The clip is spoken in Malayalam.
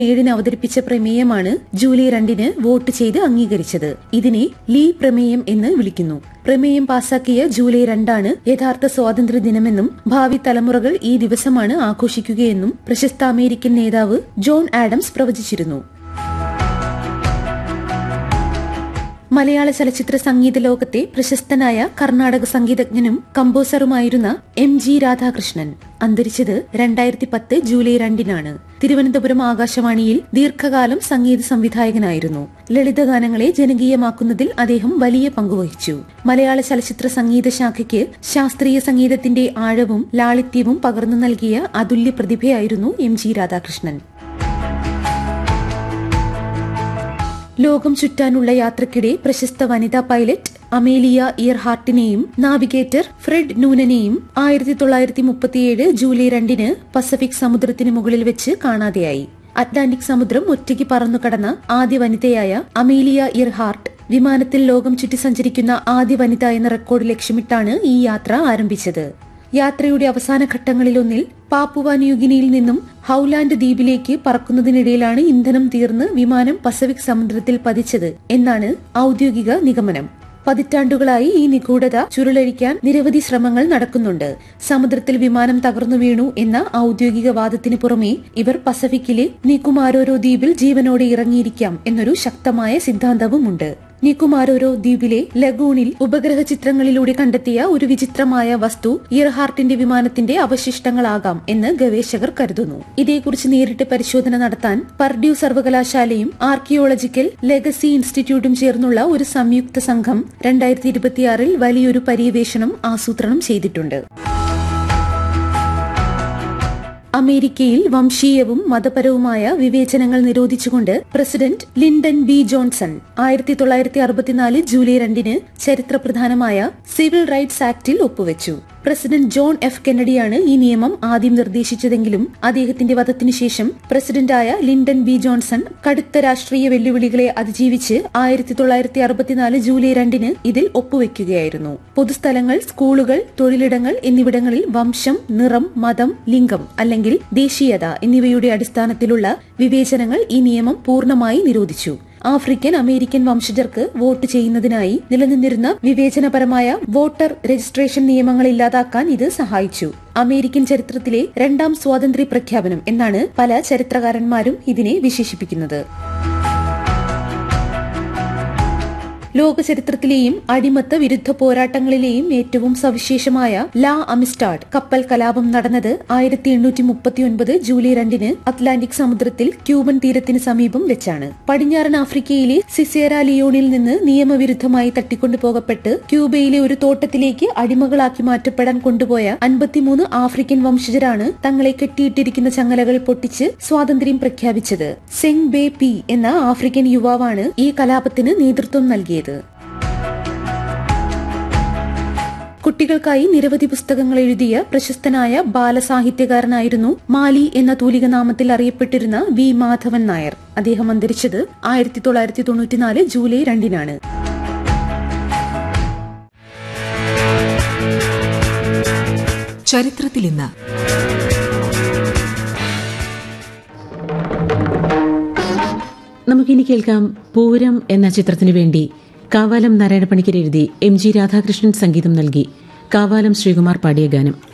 ഏഴിന് അവതരിപ്പിച്ച പ്രമേയമാണ് ജൂലൈ രണ്ടിന് വോട്ട് ചെയ്ത് അംഗീകരിച്ചത് ഇതിനെ ലീ പ്രമേയം എന്ന് വിളിക്കുന്നു പ്രമേയം പാസാക്കിയ ജൂലൈ രണ്ടാണ് യഥാർത്ഥ സ്വാതന്ത്ര്യ ദിനമെന്നും ഭാവി തലമുറകൾ ഈ ദിവസമാണ് ആഘോഷിക്കുകയെന്നും പ്രശസ്ത അമേരിക്കൻ നേതാവ് ജോൺ ആഡംസ് പ്രവചിച്ചിരുന്നു മലയാള ചലച്ചിത്ര സംഗീത ലോകത്തെ പ്രശസ്തനായ കർണാടക സംഗീതജ്ഞനും കമ്പോസറുമായിരുന്ന എം ജി രാധാകൃഷ്ണൻ അന്തരിച്ചത് രണ്ടായിരത്തി പത്ത് ജൂലൈ രണ്ടിനാണ് തിരുവനന്തപുരം ആകാശവാണിയിൽ ദീർഘകാലം സംഗീത സംവിധായകനായിരുന്നു ലളിതഗാനങ്ങളെ ജനകീയമാക്കുന്നതിൽ അദ്ദേഹം വലിയ പങ്കുവഹിച്ചു മലയാള ചലച്ചിത്ര സംഗീത ശാഖയ്ക്ക് ശാസ്ത്രീയ സംഗീതത്തിന്റെ ആഴവും ലാളിത്യവും പകർന്നു നൽകിയ അതുല്യ പ്രതിഭയായിരുന്നു എം ജി രാധാകൃഷ്ണൻ ലോകം ചുറ്റാനുള്ള യാത്രക്കിടെ പ്രശസ്ത വനിതാ പൈലറ്റ് അമേലിയ ഇയർഹാർട്ടിനെയും നാവിഗേറ്റർ ഫ്രെഡ് നൂനനെയും ആയിരത്തി തൊള്ളായിരത്തി മുപ്പത്തിയേഴ് ജൂലൈ രണ്ടിന് പസഫിക് സമുദ്രത്തിന് മുകളിൽ വെച്ച് കാണാതെയായി അറ്റ്ലാന്റിക് സമുദ്രം ഒറ്റയ്ക്ക് പറന്നു കടന്ന ആദ്യ വനിതയായ അമേലിയ ഇയർഹാർട്ട് വിമാനത്തിൽ ലോകം ചുറ്റി സഞ്ചരിക്കുന്ന ആദ്യ വനിത എന്ന റെക്കോർഡ് ലക്ഷ്യമിട്ടാണ് ഈ യാത്ര ആരംഭിച്ചത് യാത്രയുടെ അവസാന ഘട്ടങ്ങളിലൊന്നിൽ പാപ്പുവ ന്യൂഗിനിയിൽ നിന്നും ഹൌലാൻഡ് ദ്വീപിലേക്ക് പറക്കുന്നതിനിടയിലാണ് ഇന്ധനം തീർന്ന് വിമാനം പസഫിക് സമുദ്രത്തിൽ പതിച്ചത് എന്നാണ് ഔദ്യോഗിക നിഗമനം പതിറ്റാണ്ടുകളായി ഈ നിഗൂഢത ചുരുളഴിക്കാൻ നിരവധി ശ്രമങ്ങൾ നടക്കുന്നുണ്ട് സമുദ്രത്തിൽ വിമാനം തകർന്നു വീണു എന്ന ഔദ്യോഗിക വാദത്തിന് പുറമെ ഇവർ പസഫിക്കിലെ നിക്കുമാരോരോ ദ്വീപിൽ ജീവനോടെ ഇറങ്ങിയിരിക്കാം എന്നൊരു ശക്തമായ സിദ്ധാന്തവുമുണ്ട് നിക്കുമാരോരോ ദ്വീപിലെ ലഗൂണിൽ ഉപഗ്രഹ ചിത്രങ്ങളിലൂടെ കണ്ടെത്തിയ ഒരു വിചിത്രമായ വസ്തു ഇയർഹാർട്ടിന്റെ വിമാനത്തിന്റെ അവശിഷ്ടങ്ങളാകാം എന്ന് ഗവേഷകർ കരുതുന്നു ഇതേക്കുറിച്ച് നേരിട്ട് പരിശോധന നടത്താൻ പർഡ്യൂ സർവകലാശാലയും ആർക്കിയോളജിക്കൽ ലെഗസി ഇൻസ്റ്റിറ്റ്യൂട്ടും ചേർന്നുള്ള ഒരു സംയുക്ത സംഘം രണ്ടായിരത്തി ഇരുപത്തിയാറിൽ വലിയൊരു പര്യവേഷണം ആസൂത്രണം ചെയ്തിട്ടുണ്ട് അമേരിക്കയിൽ വംശീയവും മതപരവുമായ വിവേചനങ്ങൾ നിരോധിച്ചുകൊണ്ട് പ്രസിഡന്റ് ലിൻഡൻ ബി ജോൺസൺ ആയിരത്തി തൊള്ളായിരത്തി അറുപത്തിനാല് ജൂലൈ രണ്ടിന് ചരിത്രപ്രധാനമായ സിവിൽ റൈറ്റ്സ് ആക്ടിൽ ഒപ്പുവെച്ചു പ്രസിഡന്റ് ജോൺ എഫ് കെന്നഡിയാണ് ഈ നിയമം ആദ്യം നിർദ്ദേശിച്ചതെങ്കിലും അദ്ദേഹത്തിന്റെ വധത്തിനു ശേഷം പ്രസിഡന്റായ ലിൻഡൻ ബി ജോൺസൺ കടുത്ത രാഷ്ട്രീയ വെല്ലുവിളികളെ അതിജീവിച്ച് ആയിരത്തി തൊള്ളായിരത്തി അറുപത്തിനാല് ജൂലൈ രണ്ടിന് ഇതിൽ ഒപ്പുവെക്കുകയായിരുന്നു പൊതുസ്ഥലങ്ങൾ സ്കൂളുകൾ തൊഴിലിടങ്ങൾ എന്നിവിടങ്ങളിൽ വംശം നിറം മതം ലിംഗം അല്ലെങ്കിൽ ദേശീയത എന്നിവയുടെ അടിസ്ഥാനത്തിലുള്ള വിവേചനങ്ങൾ ഈ നിയമം പൂർണ്ണമായി നിരോധിച്ചു ആഫ്രിക്കൻ അമേരിക്കൻ വംശജർക്ക് വോട്ട് ചെയ്യുന്നതിനായി നിലനിന്നിരുന്ന വിവേചനപരമായ വോട്ടർ രജിസ്ട്രേഷൻ നിയമങ്ങൾ ഇല്ലാതാക്കാൻ ഇത് സഹായിച്ചു അമേരിക്കൻ ചരിത്രത്തിലെ രണ്ടാം സ്വാതന്ത്ര്യ പ്രഖ്യാപനം എന്നാണ് പല ചരിത്രകാരന്മാരും ഇതിനെ വിശേഷിപ്പിക്കുന്നത് ലോക ചരിത്രത്തിലെയും അടിമത്ത വിരുദ്ധ പോരാട്ടങ്ങളിലെയും ഏറ്റവും സവിശേഷമായ ലാ അമിസ്റ്റാഡ് കപ്പൽ കലാപം നടന്നത് ആയിരത്തി എണ്ണൂറ്റി മുപ്പത്തിയൊൻപത് ജൂലൈ രണ്ടിന് അറ്റ്ലാന്റിക് സമുദ്രത്തിൽ ക്യൂബൻ തീരത്തിന് സമീപം വെച്ചാണ് പടിഞ്ഞാറൻ ആഫ്രിക്കയിലെ സിസേറ ലിയോണിൽ നിന്ന് നിയമവിരുദ്ധമായി തട്ടിക്കൊണ്ടുപോകപ്പെട്ട് ക്യൂബയിലെ ഒരു തോട്ടത്തിലേക്ക് അടിമകളാക്കി മാറ്റപ്പെടാൻ കൊണ്ടുപോയ അൻപത്തിമൂന്ന് ആഫ്രിക്കൻ വംശജരാണ് തങ്ങളെ കെട്ടിയിട്ടിരിക്കുന്ന ചങ്ങലകൾ പൊട്ടിച്ച് സ്വാതന്ത്ര്യം പ്രഖ്യാപിച്ചത് സെങ് ബേ പി എന്ന ആഫ്രിക്കൻ യുവാവാണ് ഈ കലാപത്തിന് നേതൃത്വം നൽകിയത് കുട്ടികൾക്കായി നിരവധി പുസ്തകങ്ങൾ എഴുതിയ പ്രശസ്തനായ ബാലസാഹിത്യകാരനായിരുന്നു മാലി എന്ന തൂലികനാമത്തിൽ അറിയപ്പെട്ടിരുന്ന വി മാധവൻ നായർ അദ്ദേഹം അന്തരിച്ചത് ആയിരത്തി തൊള്ളായിരത്തി തൊണ്ണൂറ്റിനാല് ജൂലൈ രണ്ടിനാണ് ചരിത്രത്തിൽ ഇന്ന് നമുക്കിനി കേൾക്കാം പൂരം എന്ന ചിത്രത്തിനു വേണ്ടി കാവാലം നാരായണപ്പണിക്കർ എഴുതി എം ജി രാധാകൃഷ്ണൻ സംഗീതം നൽകി കാവാലം ശ്രീകുമാർ പാടിയ ഗാനം